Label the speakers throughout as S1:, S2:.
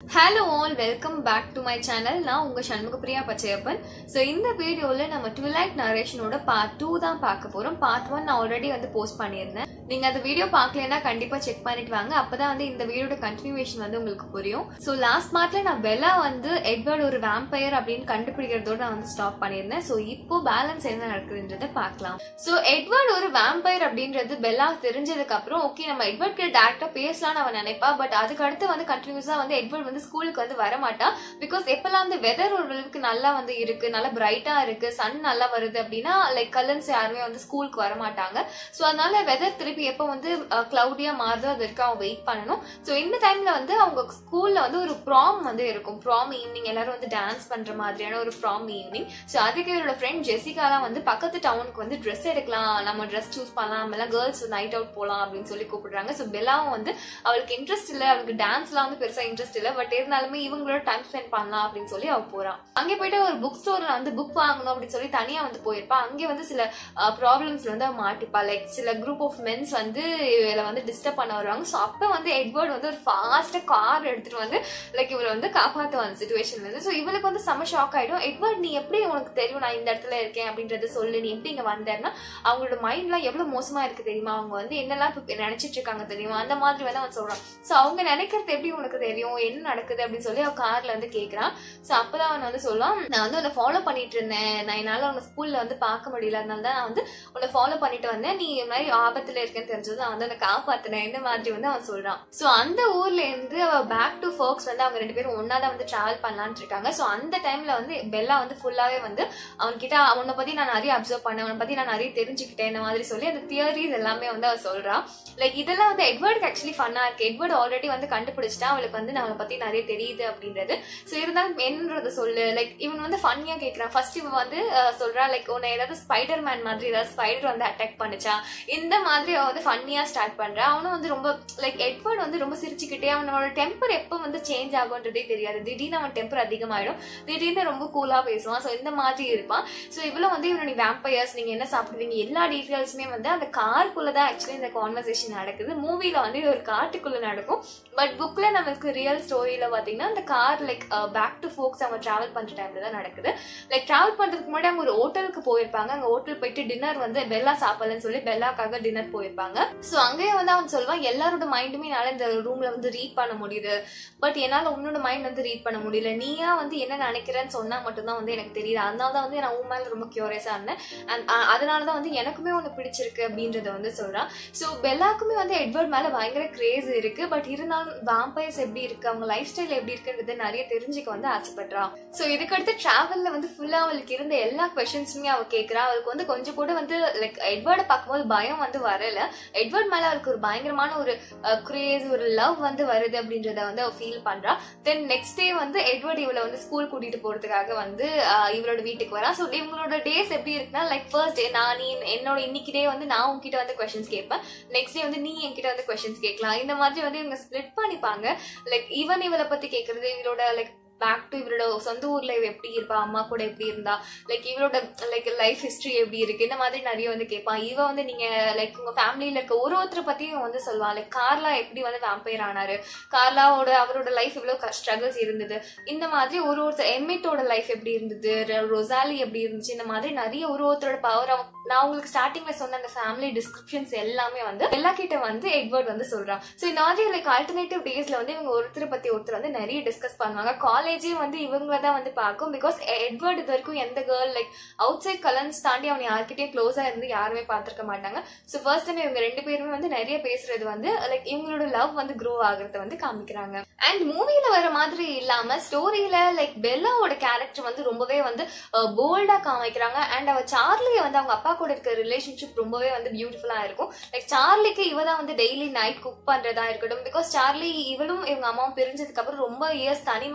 S1: Hello all welcome back to my channel நான் உங்க Shanmugapriya Pachaiyappan so இந்த வீடியோவில் நம்ம ட்விலைட் நரேஷனோட பார்ட் டூ தான் பார்க்க போகிறோம் பார்ட் ஒன் நான் ஆல்ரெடி வந்து போஸ்ட் பண்ணியிருந்தேன் நீங்கள் அந்த வீடியோ பார்க்கலன்னா கண்டிப்பாக செக் பண்ணிட்டு வாங்க அப்பதான் வந்து இந்த வீடியோட கண்டினியூவேஷன் வந்து உங்களுக்கு புரியும் ஸோ லாஸ்ட் பார்ட்ல நான் பெல்லா வந்து எட்வர்ட் ஒரு வேம்பயர் அப்படின்னு கண்டுபிடிக்கிறதோட நான் வந்து ஸ்டாப் பண்ணியிருந்தேன் ஸோ இப்போ பேலன்ஸ் என்ன நடக்குதுன்றதை பார்க்கலாம் ஸோ எட்வர்ட் ஒரு வேம்பயர் அப்படின்றது பெல்லா தெரிஞ்சதுக்கு அப்புறம் ஓகே நம்ம எட்வர்ட் கிட்ட டேரக்டா பேசலாம்னு அவன் நினைப்பா பட் அதுக்கு அடுத்து வந்து கண்டினியூஸா வந்து எட்வர்ட் வந்து ஸ்கூலுக்கு வந்து வர மாட்டான் பிகாஸ் எப்பெல்லாம் வந்து வெதர் ஓரளவுக்கு நல்லா வந்து இருக்கு நல்லா பிரைட்டா இருக்கு சன் நல்லா வருது அப்படின்னா லைக் கலன்ஸ் யாருமே வந்து ஸ்கூலுக்கு வர மாட்டாங்க ஸோ அதனால வெதர் திருப்பி எப்போ வந்து கிளவுடியா மாறுதோ அது வரைக்கும் அவங்க வெயிட் பண்ணணும் ஸோ இந்த டைம்ல வந்து அவங்க ஸ்கூல்ல வந்து ஒரு ப்ராம் வந்து இருக்கும் ப்ராம் ஈவினிங் எல்லாரும் வந்து டான்ஸ் பண்ற மாதிரியான ஒரு ப்ராம் ஈவினிங் ஸோ அதுக்கு என்னோட ஃப்ரெண்ட் ஜெசிகாலாம் வந்து பக்கத்து டவுனுக்கு வந்து ட்ரெஸ் எடுக்கலாம் நம்ம ட்ரெஸ் சூஸ் பண்ணலாம் எல்லாம் கேர்ள்ஸ் நைட் அவுட் போகலாம் அப்படின்னு சொல்லி கூப்பிடுறாங்க ஸோ பெல்லாவும் வந்து அவளுக்கு இன்ட்ரெஸ்ட் இல்லை அவளுக்கு டான்ஸ்லாம் வந்து பெருசா இன்ட்ரெஸ்ட் இல்லை பட் இருந்தாலுமே இவங்களோட டைம் ஸ்பெண்ட் பண்ணலாம் அப்படின்னு சொல்லி அவ போறான் அங்கே போயிட்டு ஒரு புக் ஸ்டோர்ல வந்து புக் வாங்கணும் அப்படின்னு சொல்லி தனியா வந்து போயிருப்பா அங்கே வந்து சில ப்ராப்ளம்ஸ்ல வந்து அவ மாட்டிப்பா லைக் சில குரூப் ஆஃப் மென்ஸ் வந்து இவளை வந்து டிஸ்டர்ப் பண்ண வருவாங்க ஸோ அப்போ வந்து எட்வர்ட் வந்து ஒரு ஃபாஸ்டா கார் எடுத்துட்டு வந்து லைக் இவளை வந்து காப்பாத்துவாங்க சுச்சுவேஷன்ல இருந்து ஸோ இவளுக்கு வந்து செம ஷாக் ஆயிடும் எட்வர்ட் நீ எப்படி உனக்கு தெரியும் நான் இந்த இடத்துல இருக்கேன் அப்படின்றத சொல்லு நீ எப்படி இங்க வந்தேன்னா அவங்களோட மைண்ட்லாம் எவ்வளவு மோசமா இருக்கு தெரியுமா அவங்க வந்து என்னெல்லாம் இப்ப நினைச்சிட்டு இருக்காங்க தெரியுமா அந்த மாதிரி வந்து அவன் சொல்றான் ஸோ அவங்க நினைக்கிறது எப்படி உனக்கு தெரியும் என்ன நடக்குது அப்படின்னு சொல்லி அவ கார்ல வந்து கேக்குறான் ஸோ அப்பதான் அவன் வந்து சொல்லுவான் நான் வந்து உன்னை ஃபாலோ பண்ணிட்டு இருந்தேன் நான் என்னால உன்னை ஸ்கூல்ல வந்து பார்க்க முடியல அதனால தான் நான் வந்து உன்னை ஃபாலோ பண்ணிட்டு வந்தேன் நீ இந்த மாதிரி ஆபத்துல இருக்கேன்னு தெரிஞ்சது நான் வந்து உன்னை காப்பாத்தினேன் இந்த மாதிரி வந்து அவன் சொல்றான் ஸோ அந்த ஊர்ல இருந்து அவ பேக் டு ஃபோக்ஸ் வந்து அவங்க ரெண்டு பேரும் ஒன்னா தான் வந்து டிராவல் பண்ணலான்னு இருக்காங்க ஸோ அந்த டைம்ல வந்து பெல்லா வந்து ஃபுல்லாவே வந்து அவன்கிட்ட அவனை பத்தி நான் நிறைய அப்சர்வ் பண்ணேன் அவனை பத்தி நான் நிறைய தெரிஞ்சுக்கிட்டேன் இந்த மாதிரி சொல்லி அந்த தியரிஸ் எல்லாமே வந்து அவ சொல்றான் லைக் இதெல்லாம் வந்து எட்வர்டுக்கு ஆக்சுவலி ஃபன்னா இருக்கு எட்வர்டு ஆல்ரெடி வந்து கண்டுபிடிச்சிட்டா அவளுக்கு வந்து நான் அவளை பத்தி நிறைய தெரியுது அப்படின்றது ஸோ இருந்தாலும் என்னன்றத சொல்லு லைக் இவன் வந்து ஃபன்னியா கேட்கறான் ஃபர்ஸ்ட் இவன் வந்து அஹ், சொல்றா லைக் உன்னை ஏதாவது ஸ்பைடர் மேன் மாதிரி ஏதாவது ஸ்பைடர் வந்து அட்டாக் பண்ணுச்சா இந்த மாதிரி அவன் வந்து ஃபன்னியா ஸ்டார்ட் பண்றான் அவனும் வந்து ரொம்ப லைக் எட்வர்ட் வந்து ரொம்ப சிரிச்சுக்கிட்டே அவனோட டெம்பர் எப்போ வந்து சேஞ்ச் ஆகுன்றதே தெரியாது திடீர்னு அவன் டெம்பர் அதிகமாயிடும் திடீர்னு ரொம்ப கூலா பேசுவான் ஸோ இந்த மாதிரி இருப்பான் ஸோ இவ்வளவு வந்து இவனோட வேம்பயர்ஸ் நீங்க என்ன சாப்பிடுவீங்க எல்லா டீட்டெயில்ஸுமே வந்து அந்த காருக்குள்ள தான் ஆக்சுவலி இந்த கான்வர்சேஷன் நடக்குது மூவில வந்து இது ஒரு காட்டுக்குள்ள நடக்கும் பட் புக்ல நமக்கு ரியல் ஸ்டோரியில பாத்தீங்கன்னா அந்த car like back to Forks அவங்க டிராவல் பண்ற டைம்ல தான் நடக்குது லைக் டிராவல் பண்றதுக்கு முன்னாடி அவங்க ஒரு ஹோட்டலுக்கு போயிருப்பாங்க அங்க ஹோட்டல் போயிட்டு டின்னர் வந்து பெல்லா சாப்பிடலன்னு சொல்லி பெல்லாக்காக டின்னர் போயிருப்பாங்க ஸோ அங்கேயே வந்து அவன் சொல்லுவான் எல்லாரோட மைண்டுமே என்னால இந்த ரூம்ல வந்து ரீட் பண்ண முடியுது பட் என்னால உன்னோட மைண்ட் வந்து ரீட் பண்ண முடியல நீயா வந்து என்ன நினைக்கிறேன்னு சொன்னா மட்டும்தான் வந்து எனக்கு தெரியுது அதனால தான் வந்து நான் உன் மேல ரொம்ப கியூரியஸா இருந்தேன் அண்ட் அதனால தான் வந்து எனக்குமே ஒன்று பிடிச்சிருக்கு அப்படின்றத வந்து சொல்றான் ஸோ பெல்லாக்குமே வந்து எட்வர்ட் மேல பயங்கர கிரேஸ் இருக்கு பட் இருந்தாலும் வாம்பயர்ஸ் எப்படி இருக்கு அவங்க லைஃப் ஸ்டைல் எப்படி இருக்குன்றது நிறைய தெரிஞ்சுக்க வந்து ஆசைப்படுறான் ஸோ இதுக்கடுத்து டிராவல்ல வந்து ஃபுல்லா அவளுக்கு இருந்த எல்லா கொஷின்ஸுமே அவ கேட்கறா அவளுக்கு வந்து கொஞ்சம் கூட வந்து லைக் எட்வர்டை பார்க்கும்போது பயம் வந்து வரல எட்வர்ட் மேல அவளுக்கு ஒரு பயங்கரமான ஒரு கிரேஸ் ஒரு லவ் வந்து வருது அப்படின்றத வந்து அவ ஃபீல் பண்றா தென் நெக்ஸ்ட் டே வந்து எட்வர்ட் இவளை வந்து ஸ்கூல் கூட்டிட்டு போறதுக்காக வந்து ஆஹ், இவளோட வீட்டுக்கு வரா ஸோ இவங்களோட டேஸ் எப்படி இருக்குன்னா லைக் ஃபர்ஸ்ட் டே நான் நீ என்னோட இன்னைக்கு டே வந்து நான் உங்ககிட்ட வந்து கொஸ்டின்ஸ் கேட்பேன் நெக்ஸ்ட் டே வந்து நீ என்கிட்ட வந்து கொஸ்டின்ஸ் கேட்கலாம் இந்த மாதிரி வந்து இவங்க ஸ்ப்ளிட் பண்ணிப்பாங்க லைக் இவன் இவளை பத்தி கேட்கறது இவளோட லைக் பேக் டு இவரோட சொந்த ஊர்ல இவ எப்படி இருப்பா அம்மா கூட எப்படி இருந்தா லைக் இவரோட லைக் லைஃப் ஹிஸ்டரி எப்படி இருக்கு இந்த மாதிரி நிறைய வந்து கேட்பான் இவ வந்து நீங்க லைக் உங்க ஃபேமிலியில இருக்க ஒரு ஒருத்தரை பத்தியும் வந்து சொல்லுவான் லைக் கார்லா எப்படி வந்து வேம்பயர் ஆனாரு கார்லாவோட அவரோட லைஃப் இவ்வளவு ஸ்ட்ரகிள்ஸ் இருந்தது இந்த மாதிரி ஒரு ஒருத்தர் எம்மிட்டோட லைஃப் எப்படி இருந்தது ரொ- ரொசாலி எப்படி இருந்துச்சு இந்த மாதிரி நிறைய ஒரு ஒருத்தரோட பவர் நான் உங்களுக்கு ஸ்டார்டிங்ல சொன்ன அந்த ஃபேமிலி டிஸ்கிரிப்ஷன்ஸ் எல்லாமே வந்து எல்லா கிட்ட வந்து எட்வர்ட் வந்து சொல்றான் ஸோ இந்த மாதிரி லைக் ஆல்டர்னேட்டிவ் டேஸ்ல வந்து இவங்க ஒருத்தரை பத்தி ஒருத்தர் வந்து நிறைய டிஸ்கஸ் பண்ணுவாங்க காலேஜே வந்து இவங்கள தான் வந்து பார்க்கும் பிகாஸ் எட்வர்ட் இது வரைக்கும் எந்த girl like outside Cullens தாண்டி அவன் யார்கிட்டயும் க்ளோஸா இருந்து யாருமே பார்த்திருக்க மாட்டாங்க ஸோ ஃபர்ஸ்ட் டைம் இவங்க ரெண்டு பேருமே வந்து நிறைய பேசுறது வந்து லைக் இவங்களோட லவ் வந்து க்ரோ ஆகுறத வந்து காமிக்கிறாங்க அண்ட் மூவில வர மாதிரி இல்லாம ஸ்டோரியில லைக் பெல்லாவோட கேரக்டர் வந்து ரொம்பவே வந்து போல்டா காமிக்கிறாங்க அண்ட் அவ சார்லியை வந்து அவங்க அப்பா கூட இருக்க ரிலேஷன்ஷிப் ரொம்பவே வந்து பியூட்டிஃபுல்லா இருக்கும் லைக் சார்லிக்கு இவ தான் வந்து டெய்லி நைட் குக் பண்றதா இருக்கட்டும் பிகாஸ் சார்லி இவளும் இவங்க அம்மாவும் பிரிஞ்சதுக்கு அப்புறம் ரொம்ப இயர்ஸ் தனிமையிலே இருந்திருப்பாங்க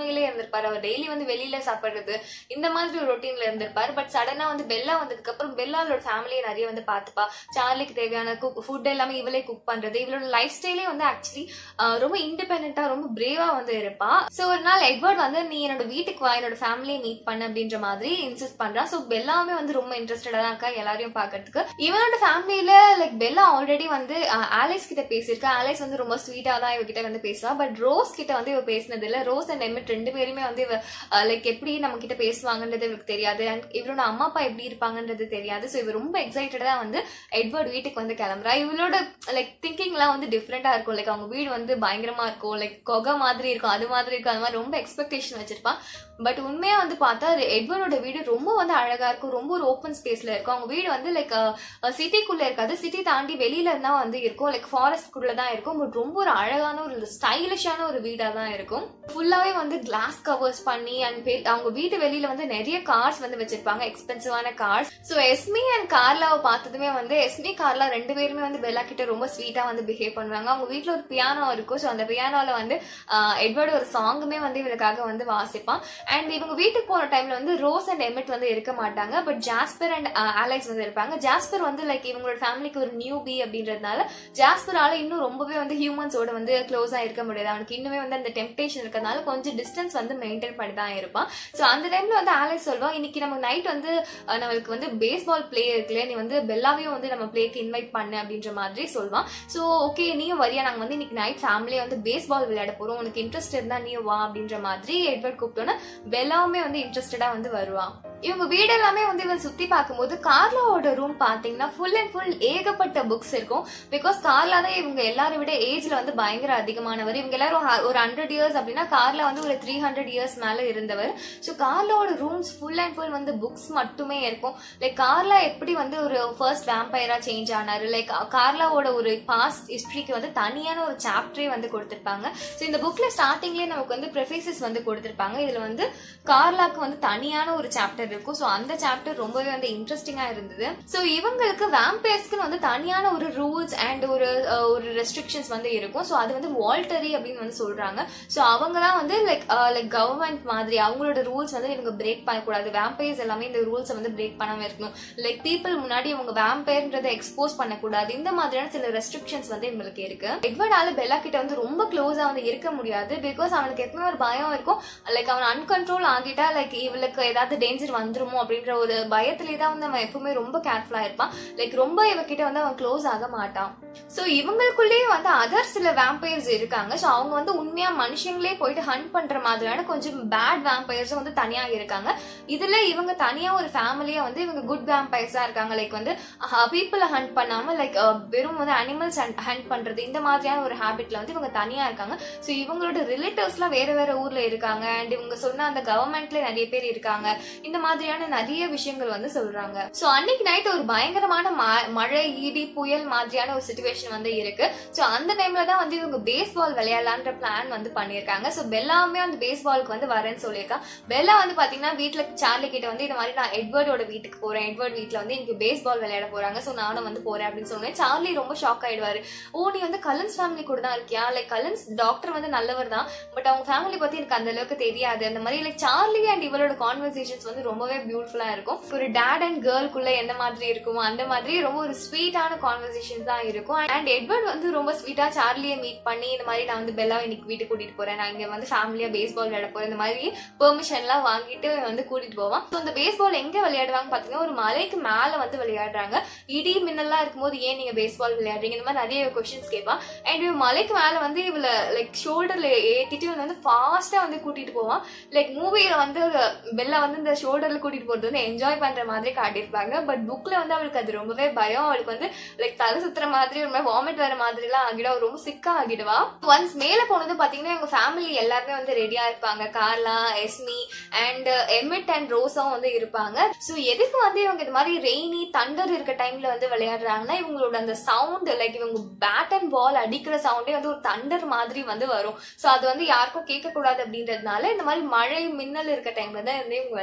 S1: இருந்திருப்பாரு அவர் டெய்லி வந்து வெளியில சாப்பிடுறது இந்த மாதிரி ஒரு ரொட்டீன்ல இருந்திருப்பாரு பட் சடனா வந்து பெல்லா வந்ததுக்கு அப்புறம் பெல்லாவோட ஃபேமிலியை நிறைய வந்து பார்த்துப்பா சார்லிக்கு தேவையான குக் ஃபுட் எல்லாமே இவளே குக் பண்றது இவளோட லைஃப் ஸ்டைலே வந்து ஆக்சுவலி ரொம்ப இண்டிபெண்டா ரொம்ப பிரேவா வந்து இருப்பா சோ ஒரு நாள் எட்வர்ட் வந்து நீ என்னோட வீட்டுக்கு வா என்னோட ஃபேமிலியை மீட் பண்ண அப்படின்ற மாதிரி இன்சிஸ்ட் பண்றா சோ பெல்லாவே வந்து ரொம்ப இன்ட்ரெஸ்டடா தான் இருக்கா எல்லாரையும் பாக்குறதுக்கு இவனோட ஃபேமிலியில லைக் பெல்லா ஆல்ரெடி வந்து ஆலிஸ் கிட்ட பேசியிருக்கா ஆலிஸ் வந்து ரொம்ப ஸ்வீட்டா தான் இவகிட்ட வந்து பேசுவா பட் ரோஸ் கிட்ட வந்து இவ பேசினது இல்ல ரோஸ் அண்ட் எமிட் ரெண்டு பேருமே வந்து இவ லைக் எப்படி நம்ம கிட்ட பேசுவாங்கன்றது இவருக்கு தெரியாது அண்ட் இவரோட அம்மா அப்பா எப்படி இருப்பாங்கன்றது தெரியாது ஸோ இவ ரொம்ப எக்ஸைட்டடா வந்து எட்வர்ட் வீட்டுக்கு வந்து கிளம்புறா இவளோட லைக் திங்கிங்லாம் வந்து டிஃப்ரெண்டா இருக்கும் லைக் அவங்க வீடு வந்து பயங்கரமா இருக்கும் லைக் கொகை மாதிரி இருக்கும் அது மாதிரி இருக்கும் அது மாதிரி ரொம்ப எக்ஸ்பெக்டேஷன் வச்சிருப்பா பட் உண்மையா வந்து பார்த்தா எட்வர்டோட வீடு ரொம்ப வந்து அழகா இருக்கும் ரொம்ப ஒரு ஓப்பன் ஸ்பேஸ்ல இருக்கும் அவங்க வீடு வந்து லைக் சிட்டிக்குள்ள இருக்காது சிட்டி தாண்டி வெளியில இருந்தா வந்து இருக்கும் லைக் ஃபாரஸ்ட்குள்ள தான் இருக்கும் பட் ரொம்ப ஒரு அழகான ஒரு ஸ்டைலிஷான ஒரு வீடா தான் இருக்கும் ஃபுல்லாவே வந்து கிளாஸ் கவர்ஸ் பண்ணி அண்ட் அவங்க வீட்டு வெளியில வந்து நிறைய கார்ஸ் வந்து வச்சிருப்பாங்க எக்ஸ்பென்சிவான கார்ஸ் ஸோ எஸ்மி அண்ட் கார்லாவை பார்த்ததுமே வந்து எஸ்மி கார்லா ரெண்டு பேருமே வந்து பெல்லா கிட்ட ரொம்ப ஸ்வீட்டா வந்து பிஹேவ் பண்ணுவாங்க அவங்க வீட்ல ஒரு பியானோ இருக்கும் ஸோ அந்த பியானோல வந்து எட்வர்டு ஒரு சாங்குமே வந்து இவளுக்காக வந்து வாசிப்பான் அண்ட் இவங்க வீட்டுக்கு போன டைம்ல வந்து ரோஸ் அண்ட் எமிட் வந்து இருக்க மாட்டாங்க பட் ஜாஸ்பர் அண்ட் அலைஸ் வந்து இருப்பாங்க ஜாஸ்பர் வந்து லைக் இவங்களோட ஃபேமிலிக்கு ஒரு நியூ பி அப்படின்றதுனால ஜாஸ்பரால இன்னும் ரொம்பவே வந்து ஹியூமன்ஸோட வந்து க்ளோஸா இருக்க முடியாது அவனுக்கு இன்னுமே வந்து அந்த டெம்டேஷன் இருக்கிறதுனால கொஞ்சம் டிஸ்டன்ஸ் வந்து மெயின்டைன் பண்ணி தான் இருப்பான் ஸோ அந்த டைம்ல வந்து ஆலைஸ் சொல்வா இன்னைக்கு நம்ம நைட் வந்து அஹ், நம்மளுக்கு வந்து பேஸ்பால் பிளே இருக்குல்ல நீ வந்து பெல்லாவையும் வந்து நம்ம பிளேக்கு இன்வைட் பண்ணு அப்படின்ற மாதிரி சொல்வான் ஸோ ஓகே நீயும் வரியா நாங்க வந்து இன்னைக்கு நைட் ஃபேமிலியா வந்து பேஸ்பால் விளையாட போறோம் உனக்கு இன்ட்ரெஸ்ட் இருந்தா நீயும் வா அப்படின்ற மாதிரி எட்வர்ட் கூப்பிட்டோன்னா பெல்லாவுமே வந்து இன்ட்ரெஸ்டடா வந்து வருவான் இவங்க வீடு எல்லாமே வந்து இவன் சுத்தி பார்க்கும்போது கார்லாவோட ரூம் பாத்தீங்கன்னா ஃபுல் அண்ட் ஃபுல் ஏகப்பட்ட புக்ஸ் இருக்கும் பிகாஸ் கார்லா தான் இவங்க எல்லாரும் விட ஏஜ்ல வந்து பயங்கர அதிகமானவர் இவங்க எல்லாரும் ஹ- ஒரு ஹண்ட்ரட் இயர்ஸ் அப்படின்னா கார்ல வந்து ஒரு த்ரீ ஹண்ட்ரட் இயர்ஸ் மேல இருந்தவர் ஸோ கார்லாவோட ரூம்ஸ் ஃபுல் அண்ட் ஃபுல் வந்து புக்ஸ் மட்டுமே இருக்கும் லைக் கார்லா எப்படி வந்து ஒரு ஃபர்ஸ்ட் வேம்பயரா சேஞ்ச் ஆனாரு லைக் கார்லாவோட ஒரு பாஸ்ட் ஹிஸ்டரிக்கு வந்து தனியான ஒரு சாப்டரே வந்து கொடுத்திருப்பாங்க ஸோ இந்த புக்ல ஸ்டார்டிங்லேயே நமக்கு வந்து ப்ரெஃபேசஸ் வந்து கொடுத்திருப்பாங்க இதுல வந்து கார்லாக்கு வந்து தனியான ஒரு சாப்டர் இருக்கும் ஸோ அந்த சாப்டர் ரொம்பவே வந்து இன்ட்ரெஸ்டிங்கா இருந்தது ஸோ இவங்களுக்கு வேம்பயர்ஸ்க்குன்னு வந்து தனியான ஒரு ரூல்ஸ் அண்ட் ஒரு அஹ், ஒரு ரெஸ்ட்ரிக்ஷன்ஸ் வந்து இருக்கும் ஸோ அது வந்து வால்டரி அப்படின்னு வந்து சொல்றாங்க ஸோ அவங்க தான் வந்து லைக் லைக் கவர்மெண்ட் மாதிரி அவங்களோட ரூல்ஸ் வந்து இவங்க பிரேக் பண்ணக்கூடாது வேம்பயர்ஸ் எல்லாமே இந்த ரூல்ஸை வந்து பிரேக் பண்ணாம இருக்கணும் லைக் பீப்புள் முன்னாடி அவங்க வேம்பயர்ன்றதை எக்ஸ்போஸ் பண்ணக்கூடாது இந்த மாதிரியான சில ரெஸ்ட்ரிக்ஷன்ஸ் வந்து இவங்களுக்கு இருக்கு எட்வர்டால பெல்லா கிட்ட வந்து ரொம்ப க்ளோஸா வந்து இருக்க முடியாது பிகாஸ் அவனுக்கு எப்பவுமே ஒரு பயம் இருக்கும் லைக் அவன் அன்கண்ட்ரோல் ஆகிட்டா லைக் இவளுக்கு ஏதாவது டேஞ்சர் வந்துருமோ அப்படின்ற ஒரு பயத்திலே தான் வந்து அவன் எப்பவுமே ரொம்ப கேர்ஃபுல்லா இருப்பான் லைக் ரொம்ப இவகிட்ட வந்து அவன் க்ளோஸ் ஆக மாட்டான் ஸோ இவங்களுக்குள்ளேயே வந்து அதர் சில வேம்பயர்ஸ் இருக்காங்க ஸோ அவங்க வந்து உண்மையா மனுஷங்களே போயிட்டு ஹண்ட் பண்ற மாதிரியான கொஞ்சம் பேட் வேம்பயர்ஸும் வந்து தனியா இருக்காங்க இதுல இவங்க தனியா ஒரு ஃபேமிலியா வந்து இவங்க குட் வேம்பயர்ஸா இருக்காங்க லைக் வந்து பீப்புளை ஹண்ட் பண்ணாம லைக் வெறும் வந்து அனிமல்ஸ் ஹண்ட் பண்றது இந்த மாதிரியான ஒரு ஹேபிட்ல வந்து இவங்க தனியா இருக்காங்க ஸோ இவங்களோட ரிலேட்டிவ்ஸ்லாம் வேற வேற ஊர்ல இருக்காங்க அண்ட் இவங்க சொன்ன அந்த கவர்மெண்ட்ல நிறைய பேர் இருக்காங்க இந்த மாதிரியான நிறைய விஷயங்கள் வந்து சொல்றாங்க ஸோ அன்னைக்கு நைட் ஒரு பயங்கரமான ம- மழை இடி புயல் மாதிரியான ஒரு சுச்சுவேஷன் வந்து இருக்கு ஸோ அந்த டைம்ல தான் வந்து இவங்க பேஸ்பால் விளையாடலான்ற பிளான் வந்து பண்ணியிருக்காங்க ஸோ பெல்லாமே வந்து பேஸ்பாலுக்கு வந்து வரேன்னு சொல்லியிருக்கா பெல்லா வந்து பாத்தீங்கன்னா வீட்ல சார்லி கிட்ட வந்து இந்த மாதிரி நான் எட்வர்டோட வீட்டுக்கு போறேன் எட்வர்ட் வீட்ல வந்து இன்னைக்கு பேஸ்பால் விளையாட போறாங்க ஸோ நானும் வந்து போறேன் அப்படின்னு சொன்னேன் சார்லி ரொம்ப ஷாக் ஆயிடுவாரு ஓ நீ வந்து கலன்ஸ் ஃபேமிலி கூட தான் இருக்கியா லைக் கலன்ஸ் டாக்டர் வந்து நல்லவர் தான் பட் அவங்க ஃபேமிலி பத்தி எனக்கு அந்த அளவுக்கு தெரியாது அந்த மாதிரி லைக் சார்லி அண்ட் இவளோட கான்வர்சேஷன்ஸ் வந்து ரொம்பவே பியூட்டிஃபுல்லா இருக்கும் ஒரு டேட் அண்ட் கேர்ள்குள்ள எந்த மாதிரி இருக்குமோ அந்த மாதிரி ரொம்ப ஒரு ஸ்வீட்டான கான்வர்சேஷன்ஸ் தான் இருக்கும் அண்ட் எட்வர்ட் வந்து ரொம்ப ஸ்வீட்டா சார்லியை மீட் பண்ணி இந்த மாதிரி நான் வந்து பெல்லா இன்னைக்கு வீட்டுக்கு கூட்டிட்டு போறேன் நான் இங்க வந்து ஃபேமிலியா பேஸ்பால் விளையாட போறேன் இந்த மாதிரி பெர்மிஷன்லாம் வாங்கிட்டு வந்து கூட்டிட்டு போவான் ஸோ இந்த பேஸ்பால் எங்க விளையாடுவாங்க பாத்தீங்கன்னா ஒரு மலைக்கு மேல வந்து விளையாடுறாங்க இடி மின்னல்லாம் இருக்கும்போது ஏன் நீங்க பேஸ்பால் விளையாடுறீங்க இந்த மாதிரி நிறைய கொஸ்டின்ஸ் கேட்பான் அண்ட் இவன் மலைக்கு மேல வந்து இவள லைக் ஷோல்டர்ல ஏத்திட்டு இவன் வந்து ஃபாஸ்டா வந்து கூட்டிட்டு போவான் லைக் மூவில வந்து பெல்லா வந்து இந்த ஷோல்டர்ல கூட்டிட்டு போறது வந்து என்ஜாய் பண்ற மாதிரி காட்டியிருப்பாங்க பட் புக்ல வந்து அவளுக்கு அது ரொம்பவே பயம் அவளுக்கு வந்து லைக் தலை சுத்துற மாதிரி ஒரு மாதிரி வாமிட் வர மாதிரி எல்லாம் ஆகிடும் அவ ரொம்ப சிக்கா ஆகிடுவா ஒன்ஸ் மேல போனது பாத்தீங்கன்னா எங்க ஃபேமிலி எல்லாருமே வந்து ரெடியா இருப்பாங்க Carlisle Esme and Emmett and ரோஸாவும் வந்து இருப்பாங்க சோ எதுக்கு வந்து இவங்க இது மாதிரி ரெய்னி தண்டர் இருக்க டைம்ல வந்து விளையாடுறாங்கன்னா இவங்களோட அந்த சவுண்ட் லைக் இவங்க பேட் அண்ட் பால் அடிக்கிற சவுண்டே வந்து ஒரு தண்டர் மாதிரி வந்து வரும் சோ அது வந்து யாருக்கும் கேட்க கூடாது அப்படின்றதுனால இந்த மாதிரி மழை மின்னல் இருக்க டைம்ல தான் வந்து இவங்க விளையாடுவாங்க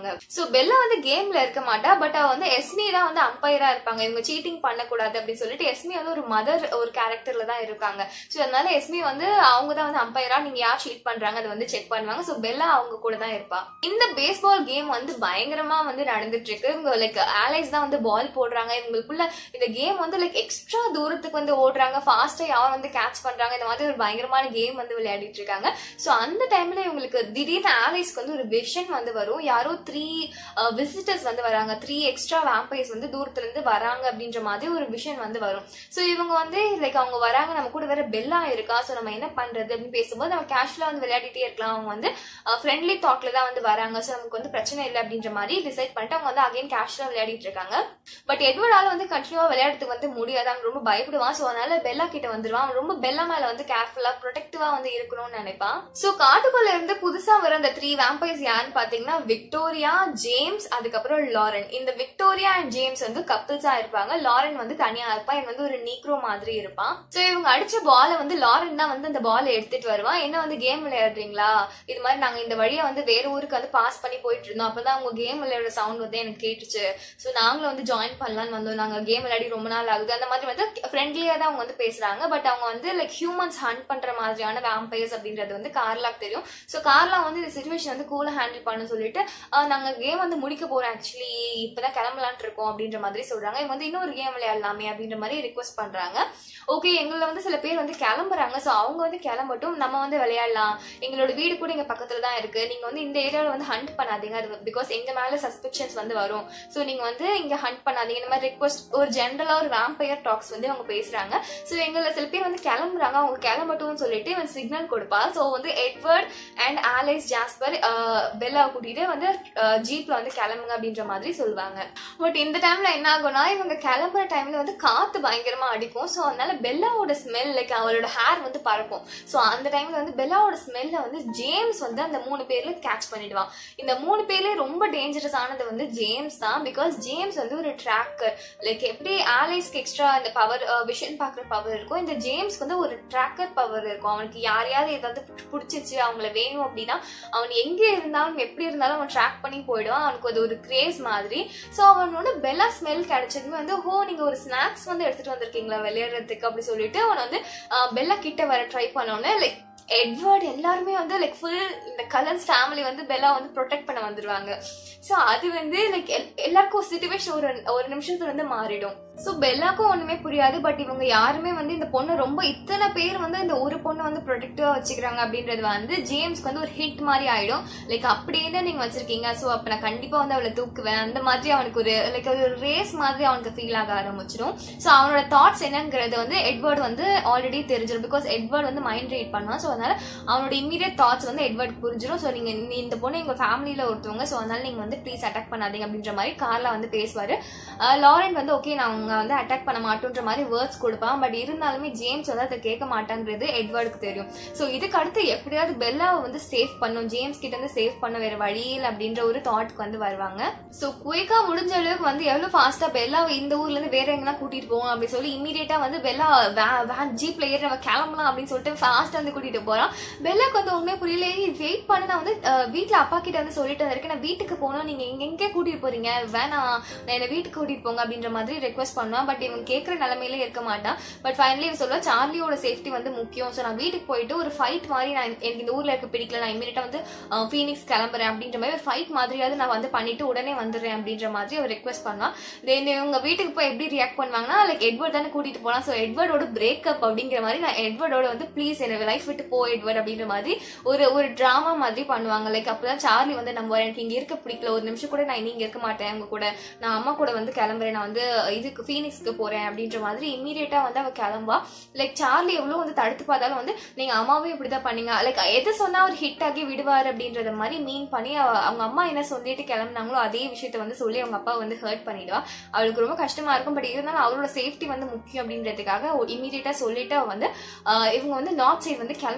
S1: சோ பெல்லா வந்து கேம்ல இருக்க மாட்டா பட் அவ வந்து எஸ்மி தான் வந்து அம்பையரா இருப்பாங்க இவங்க சீட்டிங் பண்ணக்கூடாது அப்படின்னு சொல்லிட்டு எஸ்மி வந்து ஒரு மதர் ஒரு கேரக்டர்ல தான் இருக்காங்க சோ அதனால எஸ்மி வந்து அவங்க தான் வந்து அம்பையரா நீங்க யார் சீட் பண்றாங்க அதை வந்து செக் பண்ணுவாங்க சோ பெல்லா அவங்க கூட தான் இருப்பா இந்த பேஸ்பால் கேம் வந்து பயங்கரமா வந்து நடந்துட்டு இருக்கு இவங்க லைக் ஆலைஸ் தான் வந்து பால் போடுறாங்க இவங்களுக்குள்ள இந்த கேம் வந்து லைக் எக்ஸ்ட்ரா தூரத்துக்கு வந்து ஓடுறாங்க ஃபாஸ்டா யார் வந்து கேட்ச் பண்றாங்க இந்த மாதிரி ஒரு பயங்கரமான கேம் வந்து விளையாடிட்டு இருக்காங்க சோ அந்த டைம்ல இவங்களுக்கு திடீர்னு ஆலைஸ்க்கு வந்து ஒரு விஷன் வந்து வரும் யாரோ த்ரீ விசிட்டர்ஸ் வந்து வராங்க த்ரீ எக்ஸ்ட்ரா வேம்பைஸ் வந்து தூரத்துல இருந்து வராங்க அப்படின்ற மாதிரி ஒரு விஷன் வந்து வரும் சோ இவங்க வந்து லைக் அவங்க வராங்க நம்ம கூட வேற பெல்லா இருக்கா சோ நம்ம என்ன பண்றது அப்படின்னு பேசும்போது நம்ம கேஷுவலா வந்து விளையாடிட்டே இருக்கலாம் அவங்க வந்து ஃப்ரெண்ட்லி தாட்ல தான் வந்து வராங்க சோ நமக்கு வந்து பிரச்சனை இல்லை அப்படின்ற மாதிரி டிசைட் பண்ணிட்டு அவங்க வந்து அகைன் கேஷுவலா விளையாடிட்டு இருக்காங்க பட் எட்வர்டால வந்து கண்டினியூவா விளையாடுறதுக்கு வந்து முடியாது அவன் ரொம்ப பயப்படுவான் சோ அதனால பெல்லா கிட்ட வந்துருவான் அவன் ரொம்ப பெல்லா மேல வந்து கேர்ஃபுல்லா ப்ரொடெக்டிவா வந்து இருக்கணும்னு நினைப்பான் சோ காட்டுக்குள்ள இருந்து புதுசா வர அந்த த்ரீ வேம்பைஸ் யாருன்னு பாத்தீங்கன்னா விக்டோரியா ஜேம்ஸ் அதுக்கப்புறம் லாரன் இந்த விக்டோரியா அண்ட் ஜேம்ஸ் வந்து கப்பிள்ஸா இருப்பாங்க லாரன் வந்து தனியா இருப்பான் இவன் வந்து ஒரு நீக்ரோ மாதிரி இருப்பான் சோ இவங்க அடிச்ச பாலை வந்து லாரன் தான் வந்து அந்த பாலை எடுத்துட்டு வருவான் என்ன வந்து கேம் விளையாடுறீங்களா இது மாதிரி நாங்க இந்த வழியா வந்து வேற ஊருக்கு வந்து பாஸ் பண்ணி போயிட்டு இருந்தோம் அப்பதான் அவங்க கேம் விளையாடுற சவுண்ட் வந்து எனக்கு கேட்டுச்சு சோ நாங்களும் வந்து ஜாயின் பண்ணலாம்னு வந்தோம் நாங்க கேம் விளையாடி ரொம்ப நாள் ஆகுது அந்த மாதிரி வந்து ஃப்ரெண்ட்லியா தான் அவங்க வந்து பேசுறாங்க பட் அவங்க வந்து லைக் ஹியூமன்ஸ் ஹண்ட் பண்ற மாதிரியான வேம்பயர்ஸ் அப்படின்றது வந்து கார்லாக்கு தெரியும் சோ கார்லா வந்து இந்த சுச்சுவேஷன் வந்து கூலா ஹேண்டில் பண்ண சொல்லிட்டு "ஆஹ், நாங்க கேம் வந்து முடிக்க போறோம் ஆக்சுவலி இப்பதான் கிளம்பலான் இருக்கோம் அப்படின்ற மாதிரி சொல்றாங்க இவங்க வந்து இன்னொரு கேம் விளையாடலாமே அப்படின்ற மாதிரி ரிக்வஸ்ட் பண்றாங்க ஓகே எங்களை வந்து சில பேர் வந்து கிளம்புறாங்க சோ அவங்க வந்து கிளம்பட்டும் நம்ம வந்து விளையாடலாம் எங்களோட வீடு கூட இங்க பக்கத்துல தான் இருக்கு நீங்க வந்து இந்த ஏரியால வந்து ஹண்ட் பண்ணாதீங்க அது பிகாஸ் எங்க மேல சஸ்பெக்ஷன்ஸ் வந்து வரும் சோ நீங்க வந்து இங்க ஹண்ட் பண்ணாதீங்க இந்த மாதிரி ரிக்வஸ்ட் ஒரு ஜென்ரலா ஒரு வேம்பயர் டாக்ஸ் வந்து அவங்க பேசுறாங்க சோ எங்களை சில பேர் வந்து கிளம்புறாங்க அவங்க கிளம்பட்டும்னு சொல்லிட்டு இவன் சிக்னல் கொடுப்பா சோ வந்து Edward and Alice Jasper Bella கூட்டிட்டு வந்து ஜீப்ல வந்து கிளம்புங்க அப்படின்ற மாதிரி சொல்லுவாங்க பட் இந்த டைம்ல என்ன ஆகும்னா இவங்க கிளம்புற டைம்ல வந்து காத்து பயங்கரமா அடிக்கும் சோ அதனால பெல்லாவோட ஸ்மெல் லைக் அவளோட ஹேர் வந்து பறக்கும் சோ அந்த டைம்ல வந்து பெல்லாவோட ஸ்மெல்ல வந்து ஜேம்ஸ் வந்து அந்த மூணு பேர்ல கேட்ச் பண்ணிடுவான் இந்த மூணு பேர்ல ரொம்ப டேஞ்சரஸ் ஆனது வந்து ஜேம்ஸ் தான் பிகாஸ் ஜேம்ஸ் வந்து ஒரு ட்ராக்கர் லைக் எப்படி ஆலைஸ்க்கு எக்ஸ்ட்ரா இந்த பவர் விஷன் பாக்குற பவர் இருக்கும் இந்த ஜேம்ஸ்க்கு வந்து ஒரு ட்ராக்கர் பவர் இருக்கும் அவனுக்கு யாரையாவது ஏதாவது பிடிச்சிச்சு அவங்கள வேணும் அப்படின்னா அவன் எங்க இருந்தாலும் எப்படி இருந்தாலும் அவன் ட்ராக் பண்ணி போயிடுவான் அவனுக்கு அது ஒரு கிரேஸ் மாதிரி ஸோ அவனோட பெல்லா ஸ்மெல் கிடைச்சதுமே வந்து ஹோ நீங்க ஒரு ஸ்நாக்ஸ் வந்து எடுத்துட்டு வந்திருக்கீங்களா விளையாடுறதுக்கு அப்படி சொல்லிட்டு அவன் வந்து ஆஹ், பெல்லா கிட்ட வர ட்ரை பண்ணோன்னே லைக் எட்வர்ட் எல்லாருமே வந்து லைக் ஃபுல் இந்த கலன்ஸ் ஃபேமிலி வந்து பெல்லா வந்து ப்ரொடெக்ட் பண்ண வந்துருவாங்க ஸோ அது வந்து லைக் எல்லாருக்கும் சுச்சுவேஷன் ஒரு ஒரு நிமிஷத்துல வந்து மாறிடும் ஸோ பெல்லாக்கும் ஒண்ணுமே புரியாது பட் இவங்க யாருமே வந்து இந்த பொண்ணு ரொம்ப இத்தனை பேர் வந்து இந்த ஒரு பொண்ணு வந்து ப்ரொடெக்டிவா வச்சுக்கிறாங்க அப்படின்றது வந்து ஜேம்ஸ்க்கு வந்து ஒரு ஹிட் மாதிரி ஆயிடும் லைக் அப்படியே தான் நீங்க வச்சிருக்கீங்க ஸோ அப்ப நான் கண்டிப்பா வந்து அவளை தூக்குவேன் அந்த மாதிரி அவனுக்கு ஒரு லைக் ஒரு ரேஸ் மாதிரி அவனுக்கு ஃபீல் ஆக ஆரம்பிச்சிடும் ஸோ அவனோட தாட்ஸ் என்னங்கிறது வந்து எட்வர்ட் வந்து ஆல்ரெடி தெரிஞ்சிடும் பிகாஸ் எட்வர்ட் வந்து மைண்ட் ரீட் பண்ணுவான் ஸோ அதனால அவனோட இம்மீடியட் தாட்ஸ் வந்து எட்வர்ட் புரிஞ்சிடும் ஸோ நீங்க நீ இந்த பொண்ணு எங்க ஃபேமிலியில ஒருத்தவங்க ஸோ அதனால நீங்க வந்து ப்ளீஸ் அட்டாக் பண்ணாதீங்க அப்படின்ற மாதிரி கார்ல வந்து பேசுவாரு லாரன் வந்து ஓகே நான் அவங்க வந்து அட்டாக் பண்ண மாட்டோன்ற மாதிரி வேர்ட்ஸ் கொடுப்பான் பட் இருந்தாலுமே ஜேம்ஸ் வந்து அதை கேட்க மாட்டாங்கிறது எட்வர்டுக்கு தெரியும் ஸோ இதுக்கு அடுத்து எப்படியாவது பெல்லாவை வந்து சேவ் பண்ணும் ஜேம்ஸ் கிட்ட இருந்து சேவ் பண்ண வேற வழி இல்லை அப்படின்ற ஒரு தாட்க்கு வந்து வருவாங்க ஸோ குயிக்கா முடிஞ்ச அளவுக்கு வந்து எவ்வளவு ஃபாஸ்டா பெல்லாவை இந்த ஊர்ல இருந்து வேற எங்கன்னா கூட்டிட்டு போவோம் அப்படின்னு சொல்லி இமீடியட்டா வந்து பெல்லா வேன் ஜீப்ல ஏறி நம்ம கிளம்பலாம் அப்படின்னு சொல்லிட்டு ஃபாஸ்டா வந்து கூட்டிட்டு போறான் பெல்லாக்கு வந்து உண்மையே புரியல வெயிட் பண்ண நான் வந்து அஹ், வீட்ல அப்பா கிட்ட வந்து சொல்லிட்டு இருக்கேன் நான் வீட்டுக்கு போனோம் நீங்க எங்க எங்க கூட்டிட்டு போறீங்க வேணாம் நான் என்ன வீட்டுக்கு கூட்டிட்டு போங்க அப்படின்ற மாதிரி ரெக்வஸ்ட் பண்ணுவான் பட் இவன் கேட்கற நிலைமையில இருக்க மாட்டான் பட் ஃபைனலி இவன் சொல்லுவா சார்லியோட சேஃப்டி வந்து முக்கியம் ஸோ நான் வீட்டுக்கு போயிட்டு ஒரு ஃபைட் மாதிரி நான் எனக்கு இந்த ஊர்ல இருக்க பிடிக்கல நான் இமீடியட்டா வந்து ஃபீனிக்ஸ் கிளம்புறேன் அப்படின்ற மாதிரி ஒரு ஃபைட் மாதிரியாவது நான் வந்து பண்ணிட்டு உடனே வந்துடுறேன் அப்படின்ற மாதிரி அவர் ரெக்வஸ்ட் பண்ணான் தென் இவங்க வீட்டுக்கு போய் எப்படி ரியாக்ட் பண்ணுவாங்கன்னா லைக் எட்வர்ட் தானே கூட்டிட்டு போலாம் ஸோ எட்வர்டோட பிரேக்கப் அப்படிங்கிற மாதிரி நான் எட்வர்டோட வந்து ப்ளீஸ் எனக்கு லைஃப் விட்டு போ எட்வர்ட் அப்படின்ற மாதிரி ஒரு ஒரு டிராமா மாதிரி பண்ணுவாங்க லைக் அப்பதான் சார்லி வந்து நம்ம எனக்கு இங்க இருக்க பிடிக்கல ஒரு நிமிஷம் கூட நான் இனி இங்க இருக்க மாட்டேன் உங்க கூட நான் அம்மா கூட வந்து கிளம்புறேன் நான் வந்து இதுக்கு ஃபீனிக்ஸ்க்கு போறேன் அப்படின்ற மாதிரி இம்மீடியட்டா வந்து அவ கிளம்பா லைக் சார்லி எவ்வளவு வந்து தடுத்து பார்த்தாலும் வந்து நீங்க அம்மாவும் இப்படிதான் பண்ணீங்க லைக் எது சொன்னா அவர் ஹிட் ஆகி விடுவார் அப்படின்றத மாதிரி மீன் பண்ணி அவ- அவங்க அம்மா என்ன சொல்லிட்டு கிளம்புனாங்களோ அதே விஷயத்த வந்து சொல்லி அவங்க அப்பா வந்து ஹர்ட் பண்ணிடுவா அவளுக்கு ரொம்ப கஷ்டமா இருக்கும் பட் இருந்தாலும் அவளோட சேஃப்டி வந்து முக்கியம் அப்படின்றதுக்காக இமீடியட்டா சொல்லிட்டு அவ வந்து ஆஹ் இவங்க வந்து நார்த் சைடு வந்து கிளம்பி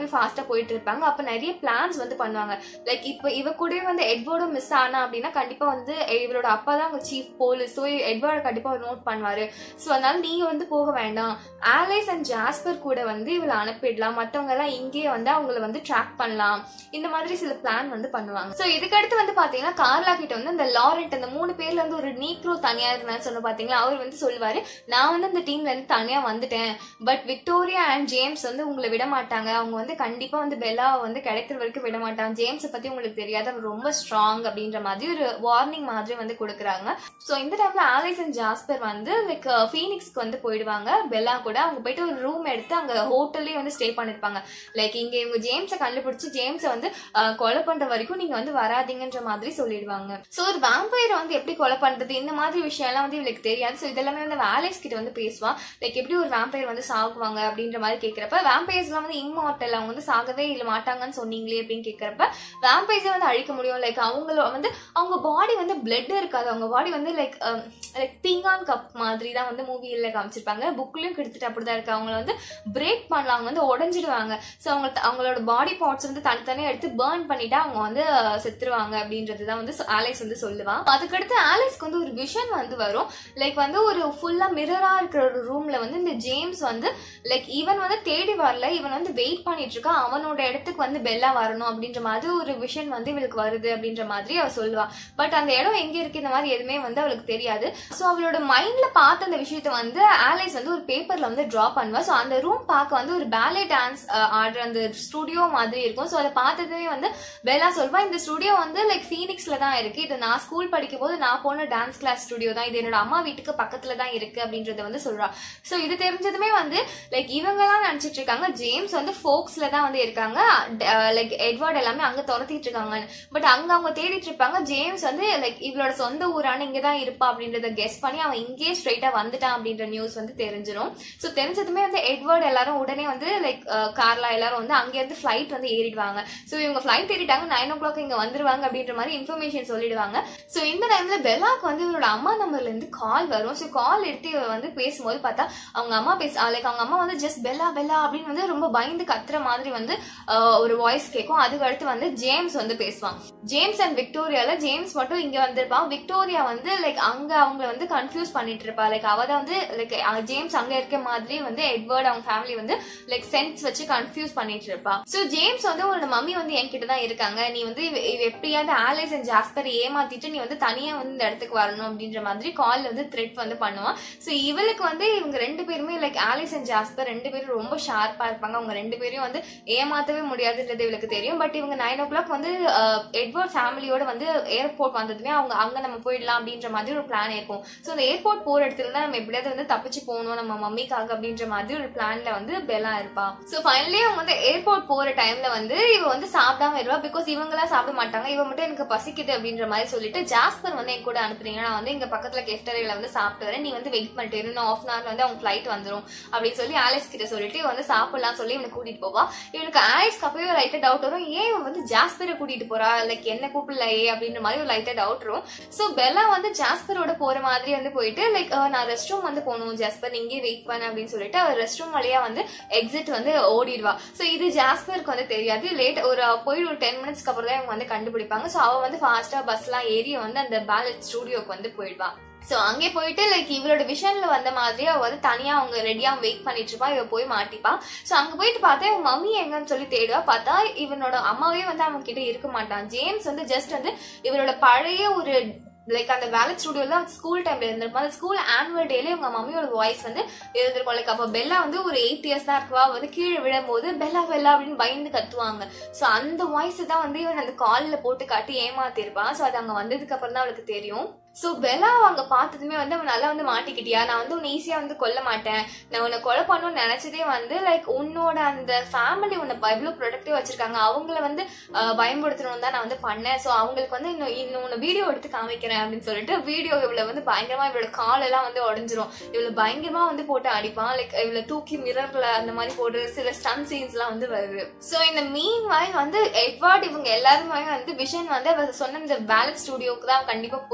S1: கிளம்பி ஃபாஸ்டா போயிட்டு இருப்பாங்க அப்ப நிறைய பிளான்ஸ் வந்து பண்ணுவாங்க லைக் இப்போ இவ கூட வந்து எட்வர்டும் மிஸ் ஆனா அப்படின்னா கண்டிப்பா வந்து இவரோட அப்பா தான் அவங்க சீஃப் போலீஸ் ஸோ எட்வர்ட் கண்டிப்பா நோட் பண்ணுவாரு ஸோ அதனால நீங்க வந்து போக வேண்டாம் ஆலைஸ் அண்ட் ஜாஸ்பர் கூட வந்து இவளை அனுப்பிடலாம் மத்தவங்க எல்லாம் இங்கேயே வந்து அவங்கள வந்து ட்ராக் பண்ணலாம் இந்த மாதிரி சில பிளான் வந்து பண்ணுவாங்க ஸோ இதுக்கடுத்து வந்து பாத்தீங்கன்னா கார்லா கிட்ட வந்து இந்த லாரண்ட் அந்த மூணு பேர்ல வந்து ஒரு நீக்ரோ தனியா இருந்தான்னு சொன்ன பாத்தீங்களா அவர் வந்து சொல்லுவாரு நான் வந்து அந்த டீம்ல இருந்து தனியா வந்துட்டேன் பட் விக்டோரியா அண்ட் ஜேம்ஸ் வந்து உங்களை விட மாட்டாங்க அவங்க வந்து கண்டிப்பா வந்து பெல்லாவை வந்து கிடைக்கிற வரைக்கும் விட மாட்டாங்க ஜேம்ஸை பத்தி உங்களுக்கு தெரியாது அவர் ரொம்ப ஸ்ட்ராங் அப்படின்ற மாதிரி ஒரு வார்னிங் மாதிரி வந்து கொடுக்குறாங்க ஸோ இந்த டைம்ல ஆலிஸ் அண்ட் ஜாஸ்பர் வந்து லைக் ஃபீனிக்ஸ்க்கு வந்து போயிடுவாங்க பெல்லா கூட அவங்க போயிட்டு ஒரு ரூம் எடுத்து அங்க ஹோட்டல்லே வந்து ஸ்டே பண்ணிருப்பாங்க லைக் இங்க இவங்க ஜேம்ஸை கண்டுபிடிச்சு ஜேம்ஸை வந்து அஹ், கொலை பண்ற வரைக்கும் நீங்க வந்து வராதீங்கன்ற மாதிரி சொல்லிடுவாங்க ஸோ ஒரு வேம்பயரை வந்து எப்படி கொலை பண்றது இந்த மாதிரி விஷயம் எல்லாம் வந்து இவளுக்கு தெரியாது ஸோ இதெல்லாமே வந்து ஆலிஸ் கிட்ட வந்து பேசுவா லைக் எப்படி ஒரு வேம்பயர் வந்து சாகுவாங்க அப்படின்ற மாதிரி கேட்கறப்ப வேம்பயர்ஸ் எல்லாம் வந்து இம்மார்டல் அவங்க வந்து சாகவே இல்லை மாட்டாங்கன்னு சொன்னீங்களே அப்படின்னு கேட்கறப்ப வேம்பயர்ஸை வந்து அழிக்க முடியும் லைக் அவங்கள வந்து அவங்க பாடி வந்து பிளட் இருக்காது அவங்க பாடி வந்து லைக் லைக் பீங்கான் கப் மாதிரி தான் வந்து மூவியில காமிச்சிருப்பாங்க புக்லயும் கிட்டத்தட்ட அப்படிதான் இருக்கு அவங்கள வந்து பிரேக் பண்ணலாம் அவங்க வந்து உடஞ்சிடுவாங்க ஸோ அவங்க அவங்களோட பாடி பார்ட்ஸ் வந்து தனித்தனியா எடுத்து பேர்ன் பண்ணிட்டா அவங்க வந்து அஹ், செத்துருவாங்க அப்படின்றது தான் வந்து ஆலிஸ் வந்து சொல்லுவான் அதுக்கடுத்து ஆலிஸ்க்கு வந்து ஒரு விஷன் வந்து வரும் லைக் வந்து ஒரு ஃபுல்லா மிரரா இருக்கிற ஒரு ரூம்ல வந்து இந்த ஜேம்ஸ் வந்து லைக் இவன் வந்து தேடி வரல இவன் வந்து வெயிட் பண்ணிட்டு இருக்கான் அவனோட இடத்துக்கு வந்து பெல்லா வரணும் அப்படின்ற மாதிரி ஒரு விஷன் வந்து இவளுக்கு வருது அப்படின்ற மாதிரி அவ சொல்லுவா பட் அந்த இடம் எங்க இருக்கு இந்த மாதிரி எதுவுமே வந்து அவளுக்கு தெரியாது ஸோ அவளோட மைண்ட்ல பார்த்த அந்த விஷயத்த வந்து ஆலைஸ் வந்து ஒரு பேப்பர்ல வந்து டிரா பண்ணுவா ஸோ அந்த ரூம் பார்க்க வந்து ஒரு பேலே டான்ஸ் ஆடுற அந்த ஸ்டுடியோ மாதிரி இருக்கும் ஸோ அதை பார்த்ததுமே வந்து பெல்லா சொல்வா இந்த ஸ்டுடியோ வந்து லைக் ஃபீனிக்ஸ்ல தான் இருக்கு இது நான் ஸ்கூல் படிக்கும் போது நான் போன டான்ஸ் கிளாஸ் ஸ்டுடியோ தான் இது என்னோட அம்மா வீட்டுக்கு பக்கத்துல தான் இருக்கு அப்படின்றத வந்து சொல்றா ஸோ இது தெரிஞ்சதுமே வந்து லைக் இவங்க தான் நினைச்சிட்டு இருக்காங்க ஜேம்ஸ் வந்து ஃபோக்ஸ்ல தான் வந்து இருக்காங்க லைக் எட்வர்ட் எல்லாமே அங்க துரத்திட்டு இருக்காங்க பட் அங்க அவங்க தேடிட்டு இருப்பாங்க ஜேம்ஸ் வந்து லைக் இவளோட சொந்த ஊரான இங்க தான் இருப்பா அப்படின்றத கெஸ் பண்ணி அவன் இங்கேயே ஸ்ட்ரைட்டா வந்துட்டான் அப்படின்ற நியூஸ் வந்து தெரிஞ்சிடும் ஸோ தெரிஞ்சதுமே வந்து எட்வர்ட் எல்லாரும் உடனே வந்து லைக் கார்லா எல்லாரும் வந்து அங்க இருந்து ஃபிளைட் வந்து ஏறிடுவாங்க ஸோ இவங்க ஃபிளைட் ஏறிட்டாங்க நைன் ஓ கிளாக் இங்க வந்துருவாங்க அப்படின்ற மாதிரி இன்ஃபர்மேஷன் சொல்லிடுவாங்க ஸோ இந்த டைம்ல பெல்லாக்கு வந்து இவரோட அம்மா நம்பர்ல இருந்து கால் வரும் ஸோ கால் எடுத்து இவ வந்து பேசும்போது பார்த்தா அவங்க அம்மா பேச லைக் அவங்க அம்மா வந்து ஜஸ்ட் பெல்லா பெல்லா அப்படின்னு வந்து ரொம்ப பயந்து கத்துற மாதிரி வந்து ஆஹ், ஒரு வாய்ஸ் கேட்கும் அதுக்கு அடுத்து வந்து ஜேம்ஸ் வந்து பேசுவான் ஜேம்ஸ் அண்ட் விக்டோரியால ஜேம்ஸ் மட்டும் இங்க வந்திருப்பான் விக்டோரியா வந்து லைக் அங்க அவங்க வந்து கன்ஃபியூஸ் பண்ணிட்டு இருப்பா லைக் அவ தான் வந்து லைக் ஜேம்ஸ் அங்க இருக்க மாதிரி வந்து எட்வர்ட் அவங்க ஃபேமிலி வந்து லைக் சென்ஸ் வச்சு கன்ஃபியூஸ் பண்ணிட்டு இருப்பா சோ ஜேம்ஸ் வந்து உன்னோட மம்மி வந்து என்கிட்ட தான் இருக்காங்க நீ வந்து இவ- இவ எப்படியாவது ஆலிஸ் அண்ட் ஜாஸ்பர் ஏமாத்திட்டு நீ வந்து தனியா வந்து இந்த இடத்துக்கு வரணும் அப்படின்ற மாதிரி கால் வந்து த்ரெட் வந்து பண்ணுவான் சோ இவளுக்கு வந்து இவங்க ரெண்டு பேருமே லைக் ஆலிஸ் அண்ட் ஜாஸ்பர் ரெண்டு பேரும் ரொம்ப ஷார்ப்பா இருப்பாங்க அவங்க ரெண்டு பேரையும் வந்து ஏமாத்தவே முடியாதுன்றது இவளுக்கு தெரியும் பட் இவங்க நைன் ஓ கிளாக் வந்து அஹ், எட்வர்ட் ஃபேமிலியோட வந்து ஏர்போர்ட் வந்ததுமே அவங்க அங்க நம்ம போயிடலாம் அப்படின்ற மாதிரி ஒரு பிளான் இருக்கும் ஸோ அந்த ஏர்போர்ட் போற இடத்துல தான் நம்ம எப்படியாவது வந்து தப்பிச்சு போகணும் நம்ம மம்மிக்காக அப்படின்ற மாதிரி ஒரு பிளான்ல வந்து பெல்லா இருப்பா ஸோ ஃபைனலி அவங்க வந்து ஏர்போர்ட் போற டைம்ல வந்து இவ வந்து சாப்பிடாம இருவா பிகாஸ் இவங்கெல்லாம் சாப்பிட மாட்டாங்க இவ மட்டும் எனக்கு பசிக்குது அப்படின்ற மாதிரி சொல்லிட்டு ஜாஸ்பர் வந்து என் கூட அனுப்புறீங்க நான் வந்து இங்க பக்கத்துல கெஃப்டரையில வந்து சாப்பிட்டு வரேன் நீ வந்து வெயிட் பண்ணிட்டு இரு. இன்னும் ஆஃப் அன் வந்து அவங்க ஃபிளைட் வந்துரும் அப்படின்னு சொல்லி ஆலிஸ் கிட்ட சொல்லிட்டு இவ வந்து சாப்பிடலாம் சொல்லி இவனை கூட்டிட்டு போவா இவனுக்கு ஆலிஸ்க்கு அப்பவே லைட்டா டவுட் வரும் ஏன் இவன் வந்து ஜாஸ்பரை கூட்டிட்டு போறா லைக் என்ன கூப்பிடலையே அப்படின்ற மாதிரி ஒரு லைட்டா டவுட் வரும் சோ பெல்லா வந்து ஜாஸ்பரோட போற மாதிரி வந்து போயிட்டு லைக் நான் ரெஸ்ட் ரூம் வந்து போகணும் ஜாஸ்பர் இங்கே வெயிட் பண்ண அப்படின்னு சொல்லிட்டு அவர் ரெஸ்ட் ரூம் வழியா வந்து எக்ஸிட் வந்து ஓடிடுவா சோ இது ஜாஸ்பருக்கு வந்து தெரியாது லேட் ஒரு போய் ஒரு டென் மினிட்ஸ்க்கு அப்புறம் தான் இவங்க வந்து கண்டுபிடிப்பாங்க சோ அவ வந்து ஃபாஸ்டா பஸ்லாம் ஏறி வந்து அந்த பேலட் ஸ்டூடியோக்கு வந்து போயிடுவா சோ அங்கே போயிட்டு லைக் இவளோட விஷன்ல வந்த மாதிரி அவ வந்து தனியா அவங்க ரெடியா வெயிட் பண்ணிட்டு இருப்பா இவ போய் மாட்டிப்பா சோ அங்க போயிட்டு பார்த்தா இவன் மம்மி எங்கன்னு சொல்லி தேடுவா பார்த்தா இவனோட அம்மாவே வந்து அவன் கிட்ட இருக்க மாட்டான் ஜேம்ஸ் வந்து ஜஸ்ட் வந்து இவரோட பழைய ஒரு லைக் அந்த வேலை ஸ்டுடியோல ஸ்கூல் டைம்ல இருந்திருப்போம் அந்த ஸ்கூல் ஆனுவல் டேல உங்க மம்மியோட வாய்ஸ் வந்து இருந்திருக்கும் லைக் அப்ப பெல்லா வந்து ஒரு எயிட் இயர்ஸ் தான் இருக்குவா அவ வந்து கீழே விழும்போது பெல்லா பெல்லா அப்படின்னு பயந்து கத்துவாங்க சோ அந்த வாய்ஸ் தான் வந்து இவன் அந்த கால்ல போட்டு காட்டி ஏமாத்திருப்பான் சோ அது அங்க வந்ததுக்கு அப்புறம் தான் அவளுக்கு தெரியும் சோ பெல்லா அவங்க பார்த்ததுமே வந்து அவன் நல்லா வந்து மாட்டிக்கிட்டியா நான் வந்து உன்னை ஈஸியா வந்து கொல்ல மாட்டேன் நான் உன்னை கொலை பண்ணணும்னு நினைச்சதே வந்து லைக் உன்னோட அந்த ஃபேமிலி உன்னை எவ்வளவு ப்ரொடக்டிவ் வச்சிருக்காங்க அவங்கள வந்து ஆஹ், பயன்படுத்தணும் தான் நான் வந்து பண்ணேன் சோ அவங்களுக்கு வந்து இன்னும் இன்னும் உன்னை வீடியோ எடுத்து காமிக்கிறேன் அப்படின்னு சொல்லிட்டு வீடியோ இவ்வளவு வந்து பயங்கரமா இவளோட கால் எல்லாம் வந்து உடஞ்சிரும் இவ்வளவு பயங்கரமா வந்து போட்டு அடிப்பான் லைக் இவ்வளவு தூக்கி மிரர்ல அந்த மாதிரி போட்டு சில ஸ்டன் சீன்ஸ் எல்லாம் வந்து வருது சோ இந்த மீன் வாய் வந்து எட்வார்ட் இவங்க எல்லாருமே வந்து விஷன் வந்து அவர் சொன்ன இந்த பேலட் ஸ்டுடியோக்கு தான் கண்டிப்பா போயிருப்பான்னு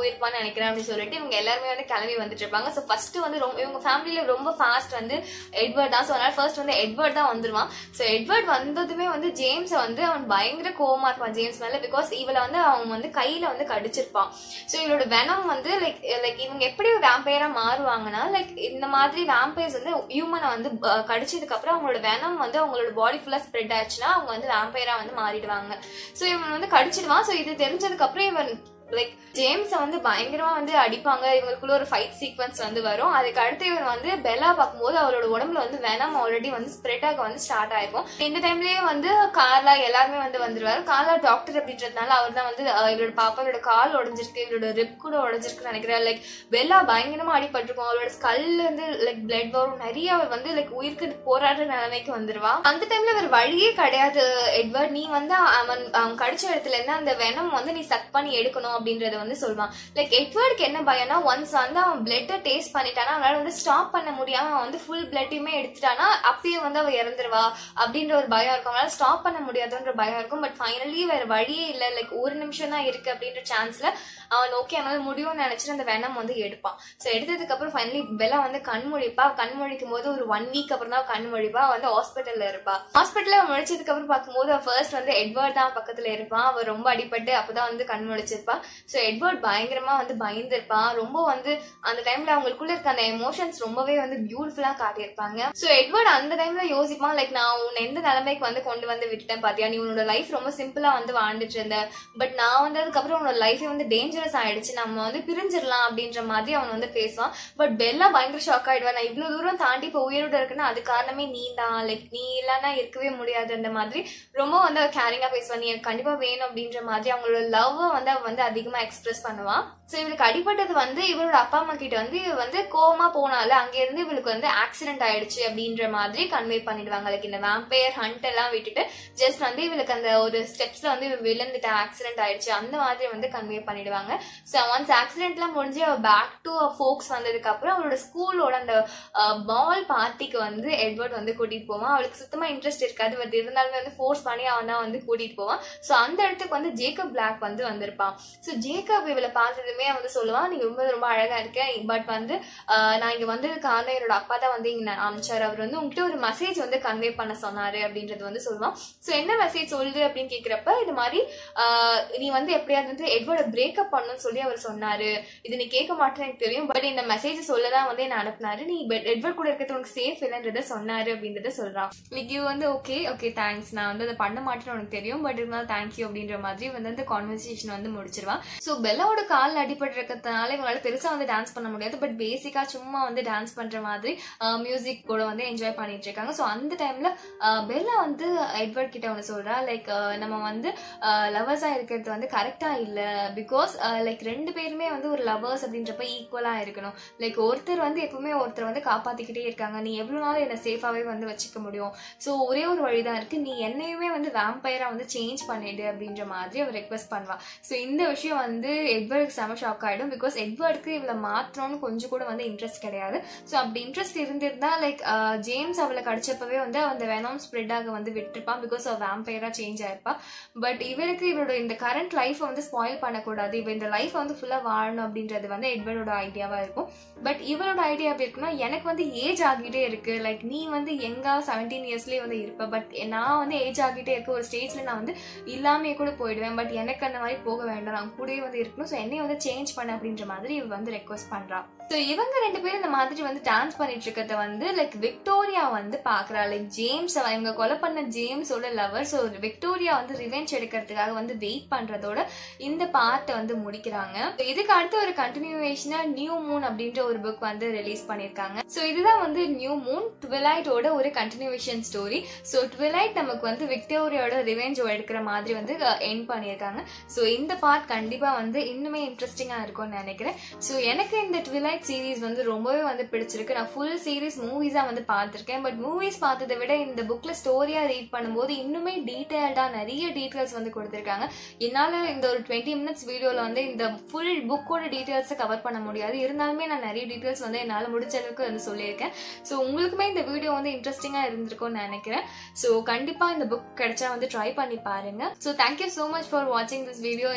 S1: நினைக்கிறேன் அப்படின்னு சொல்லிட்டு இவங்க எல்லாருமே வந்து கிளம்பி வந்துட்டு இருப்பாங்க ஸோ ஃபர்ஸ்ட் வந்து ரொம்ப இவங்க ஃபேமிலியில ரொம்ப ஃபாஸ்ட் வந்து எட்வர்ட் தான் ஸோ அதனால ஃபர்ஸ்ட் வந்து எட்வர்ட் தான் வந்துருவான் ஸோ எட்வர்ட் வந்ததுமே வந்து ஜேம்ஸை வந்து அவன் பயங்கர கோவமா இருப்பான் ஜேம்ஸ் மேல பிகாஸ் இவளை வந்து அவன் வந்து கையில வந்து கடிச்சிருப்பான் ஸோ இவளோட வெனம் வந்து லைக் லைக் இவங்க எப்படி வேம்பையரா மாறுவாங்கன்னா லைக் இந்த மாதிரி வேம்பையர்ஸ் வந்து ஹியூமனை வந்து அஹ், கடிச்சதுக்கு அப்புறம் அவங்களோட வெனம் வந்து அவங்களோட பாடி ஃபுல்லா ஸ்ப்ரெட் ஆச்சுன்னா அவங்க வந்து வேம்பையரா வந்து மாறிடுவாங்க ஸோ இவன் வந்து கடிச்சிடுவான் ஸோ இது தெரிஞ்சதுக்கு அப்புறம் இவன் லைக் ஜேம்ஸை வந்து பயங்கரமா வந்து அடிப்பாங்க இவங்களுக்குள்ள ஒரு ஃபைட் சீக்வன்ஸ் வந்து வரும் அதுக்கு அடுத்து இவர் வந்து பெல்லா பார்க்கும்போது அவரோட உடம்புல வந்து வெனம் ஆல்ரெடி வந்து ஸ்ப்ரெட் ஆக வந்து ஸ்டார்ட் ஆயிருக்கும் இந்த டைம்லயே வந்து கார்லா எல்லாருமே வந்து வந்துருவாரு கார்லா டாக்டர் அப்படின்றதுனால அவர் தான் வந்து அஹ், இவரோட பாப்பாவோட கால் உடைஞ்சிருக்கு இவரோட ரிப் கூட உடைஞ்சிருக்குன்னு நினைக்கிறேன் லைக் பெல்லா பயங்கரமா அடிபட்டிருக்கும் அவரோட ஸ்கல்ல இருந்து லைக் பிளட் வரும் நிறைய அவ வந்து லைக் உயிருக்கு போராடுற நிலைமைக்கு வந்துருவா அந்த டைம்ல வேற வழியே கிடையாது எட்வர்ட் நீ வந்து அவன் அவன் கடிச்ச இடத்துல இருந்து அந்த வெனம் வந்து நீ சக் பண்ணி எடுக்கணும் அப்படின்றத வந்து சொல்லுவான் லைக் எட்வர்டுக்கு என்ன பயம்னா ஒன்ஸ் வந்து அவன் பிளட்டை டேஸ்ட் பண்ணிட்டானா அவனால வந்து ஸ்டாப் பண்ண முடியாம அவன் வந்து ஃபுல் பிளட்டையுமே எடுத்துட்டானா அப்பயே வந்து அவ இறந்துருவா அப்படின்ற ஒரு பயம் இருக்கும் அவனால ஸ்டாப் பண்ண முடியாதுன்ற பயம் இருக்கும் பட் ஃபைனலி வேற வழியே இல்ல லைக் ஒரு நிமிஷம் தான் இருக்கு அப்படின்ற சான்ஸ்ல அவன் ஓகே அவனால முடியும்னு நினைச்சிட்டு அந்த வெனம் வந்து எடுப்பான் ஸோ எடுத்ததுக்கு அப்புறம் ஃபைனலி பெல்லா வந்து கண் முழிப்பா கண் முழிக்கும் போது ஒரு ஒன் வீக் அப்புறம் தான் அவ கண் முழிப்பா அவ வந்து ஹாஸ்பிட்டல்ல இருப்பா ஹாஸ்பிட்டல்ல முழிச்சதுக்கு அப்புறம் பார்க்கும்போது ஃபர்ஸ்ட் வந்து எட்வர்ட் தான் பக்கத்துல இருப்பான் அவ ரொம்ப அடிபட்டு அப்பதான் வந்து கண் முழிச்சிருப்பா ஸோ எட்வர்ட் பயங்கரமா வந்து பயந்துருப்பான் ரொம்ப வந்து அந்த டைம்ல அவங்களுக்குள்ள இருக்க அந்த எமோஷன்ஸ் ரொம்பவே வந்து பியூட்டிஃபுல்லா காட்டியிருப்பாங்க ஸோ எட்வர்ட் அந்த டைம்ல யோசிப்பான் லைக் நான் உன்னை எந்த நிலைமைக்கு வந்து கொண்டு வந்து விட்டுட்டேன் பாத்தியா நீ உன்னோட லைஃப் ரொம்ப சிம்பிளா வந்து வாழ்ந்துட்டு இருந்த பட் நான் வந்ததுக்கு அப்புறம் உன்னோட லைஃபே வந்து டேஞ்சரஸ் ஆயிடுச்சு நம்ம வந்து பிரிஞ்சிடலாம் அப்படின்ற மாதிரி அவன் வந்து பேசுவான் பட் பெல்லா பயங்கர ஷாக் ஆயிடுவான் நான் இவ்வளவு தூரம் தாண்டி இப்போ உயிரோட இருக்குன்னா அது காரணமே நீ தான் லைக் நீ இல்லைன்னா இருக்கவே முடியாது அந்த மாதிரி ரொம்ப வந்து அவ கேரிங்கா பேசுவா நீ எனக்கு கண்டிப்பா வேணும் அப்படின்ற மாதிரி அவங்களோட லவ் வந்து அவ வந்து அதிகமா எக்ஸ்பிரஸ் பண்ணுவான் ஸோ இவளுக்கு அடிபட்டது வந்து இவரோட அப்பா அம்மா கிட்ட வந்து இவ வந்து கோவமா போனால அங்க இருந்து இவளுக்கு வந்து ஆக்சிடென்ட் ஆயிடுச்சு அப்படின்ற மாதிரி கன்வே பண்ணிடுவாங்க லைக் இந்த வேம்பயர் ஹண்ட் எல்லாம் விட்டுட்டு ஜஸ்ட் வந்து இவளுக்கு அந்த ஒரு ஸ்டெப்ஸ்ல வந்து இவ விழுந்துட்டு ஆக்சிடென்ட் ஆயிடுச்சு அந்த மாதிரி வந்து கன்வே பண்ணிடுவாங்க ஸோ ஒன்ஸ் ஆக்சிடென்ட்லாம் முடிஞ்சு அவ பேக் டு ஃபோக்ஸ் வந்ததுக்கு அப்புறம் அவளோட ஸ்கூலோட அந்த பால் பார்ட்டிக்கு வந்து எட்வர்ட் வந்து கூட்டிட்டு போவான் அவளுக்கு சுத்தமா இன்ட்ரெஸ்ட் இருக்காது பட் இருந்தாலுமே வந்து ஃபோர்ஸ் பண்ணி அவன் தான் வந்து கூட்டிட்டு போவான் ஸோ அந்த இடத்துக்கு வந்து ஜேக்கப் பிளாக் வந்து வந்திருப்பான் ஸோ ஜேக்கப் இவளை பார்த்ததுமே வந்து சொல்லுவான் நீங்க ரொம்ப ரொம்ப அழகா இருக்க பட் வந்து ஆஹ், நான் இங்க வந்தது காரணம் என்னோட அப்பா தான் வந்து இங்க அமிச்சார் அவர் வந்து உங்ககிட்ட ஒரு மெசேஜ் வந்து கன்வே பண்ண சொன்னாரு அப்படின்றது வந்து சொல்லுவான் ஸோ என்ன மெசேஜ் சொல்லுது அப்படின்னு கேக்குறப்ப இது மாதிரி ஆஹ், நீ வந்து எப்படியாவது வந்து எட்வர்ட பிரேக்கப் பண்ணணும்னு சொல்லி அவர் சொன்னாரு இது நீ கேட்க மாட்டேன்னு எனக்கு தெரியும் பட் இந்த மெசேஜ் சொல்லதான் வந்து என்ன அனுப்புனாரு நீ எட்வர்ட் கூட இருக்கிறது உனக்கு சேஃப் இல்லைன்றத சொன்னாரு அப்படின்றத சொல்றான் லைக் யூ வந்து ஓகே ஓகே தேங்க்ஸ் நான் வந்து அதை பண்ண மாட்டேன்னு உனக்கு தெரியும் பட் இருந்தாலும் தேங்க்யூ அப்படின்ற மாதிரி வந்து அந்த கான்வர்சேஷன் வந்து முடிச்சிருவான் ஸோ பெல்லாவோட கால் அடிபட்டு இருக்கிறதுனால இவங்களால பெருசா வந்து டான்ஸ் பண்ண முடியாது பட் பேசிக்கா சும்மா வந்து டான்ஸ் பண்ற மாதிரி மியூசிக் கூட வந்து என்ஜாய் பண்ணிட்டு இருக்காங்க ஸோ அந்த டைம்ல பெல்லா வந்து எட்வர்ட் கிட்ட ஒன்று சொல்றா லைக் நம்ம வந்து லவர்ஸா இருக்கிறது வந்து கரெக்டா இல்ல பிகாஸ் லைக் ரெண்டு பேருமே வந்து ஒரு லவர்ஸ் அப்படின்றப்ப ஈக்குவலா இருக்கணும் லைக் ஒருத்தர் வந்து எப்பவுமே ஒருத்தர் வந்து காப்பாத்திக்கிட்டே இருக்காங்க நீ எவ்வளவு நாள் என்ன சேஃபாவே வந்து வச்சுக்க முடியும் ஸோ ஒரே ஒரு வழிதான் இருக்கு நீ என்னையுமே வந்து வேம்பயரா வந்து சேஞ்ச் பண்ணிடு அப்படின்ற மாதிரி அவர் ரெக்வஸ்ட் பண்ணுவா ஸோ இந்த விஷயம் வந்து எட்வர்டுக்கு செம ஷாக் ஆயிடும் பிகாஸ் எட்வர்டுக்கு இவளை மாற்றணும்னு கொஞ்சம் கூட வந்து இன்ட்ரெஸ்ட் கிடையாது ஸோ அப்படி இன்ட்ரெஸ்ட் இருந்திருந்தா லைக் ஜேம்ஸ் அவளை கடிச்சப்பவே வந்து அந்த வெனம் ஸ்ப்ரெட் ஆக வந்து விட்டுருப்பான் பிகாஸ் அவ வேம்பயரா சேஞ்ச் ஆயிருப்பா பட் இவருக்கு இவரோட இந்த கரண்ட் லைஃப்பை வந்து ஸ்பாயில் பண்ணக்கூடாது இவ இந்த லைஃப் வந்து ஃபுல்லா வாழணும் அப்படின்றது வந்து எட்வர்டோட ஐடியாவா இருக்கும் பட் இவரோட ஐடியா எப்படி இருக்குன்னா எனக்கு வந்து ஏஜ் ஆகிட்டே இருக்கு லைக் நீ வந்து எங்கா செவன்டீன் இயர்ஸ்லயே வந்து இருப்ப பட் நான் வந்து ஏஜ் ஆகிட்டே இருக்க ஒரு ஸ்டேஜ்ல நான் வந்து இல்லாமே கூட போயிடுவேன் பட் எனக்கு அந்த மாதிரி போக வேண்டாம் நான் கூடயே வந்து இருக்கணும் ஸோ என்னைய வந்து சேஞ்ச் பண்ண அப்படின்ற மாதிரி இவ வந்து ரெக்வஸ்ட் பண்றா ஸோ இவங்க ரெண்டு பேரும் இந்த மாதிரி வந்து டான்ஸ் பண்ணிட்டு இருக்கிறத வந்து லைக் விக்டோரியா வந்து பாக்குறா லைக் ஜேம்ஸ் அவ- இவங்க கொலை பண்ண ஜேம்ஸோட லவர் ஸோ விக்டோரியா வந்து ரிவெஞ்ச் எடுக்கிறதுக்காக வந்து வெயிட் பண்றதோட இந்த பார்ட்டை வந்து முடிக்கிறாங்க So இதுக்கு அடுத்து ஒரு கண்டினியூவேஷனா நியூ மூன் அப்படின்ற ஒரு புக் வந்து ரிலீஸ் பண்ணிருக்காங்க ஸோ இதுதான் வந்து நியூ மூன் ட்விலைட்டோட ஒரு கண்டினியூவேஷன் ஸ்டோரி ஸோ ட்விலைட் நமக்கு வந்து விக்டோரியாவோட ரிவெஞ்ச் எடுக்கிற மாதிரி வந்து எண்ட் பண்ணியிருக்காங்க ஸோ இந்த பார்ட் கண்டிப்பா வந்து இன்னுமே இன்ட்ரெஸ்டிங்கா இருக்கும்னு நினைக்கிறேன் ஸோ எனக்கு இந்த ட்விலைட் சீரிஸ் வந்து ரொம்பவே வந்து பிடிச்சிருக்கு நான் ஃபுல் சீரிஸ் மூவிஸா வந்து பார்த்திருக்கேன் பட் மூவிஸ் பார்த்ததை விட இந்த புக்ல ஸ்டோரியா ரீட் பண்ணும்போது இன்னுமே டீடைல்டா நிறைய டீடைல்ஸ் வந்து கொடுத்திருக்காங்க என்னால இந்த ஒரு டுவெண்ட்டி மினிட்ஸ் வீடியோல வந்து இந்த ஃபுல் புக்கோட டீடைல்ஸை கவர் பண்ண முடியாது இருந்தாலுமே நான் நிறைய டீடைல்ஸ் வந்து என்னால முடிஞ்ச அளவுக்கு வந்து சொல்லியிருக்கேன் ஸோ உங்களுக்குமே இந்த வீடியோ வந்து இன்ட்ரெஸ்டிங்கா இருந்திருக்கும்னு நினைக்கிறேன் ஸோ கண்டிப்பா இந்த புக் கிடைச்சா வந்து ட்ரை பண்ணி பாருங்க so thank you so much for வாட்சிங் திஸ் வீடியோ இன்னும் நல்ல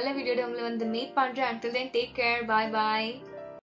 S1: நல்ல வீடியோட உங்களை வந்து மீட் பண்றேன் until then take care bye பாய்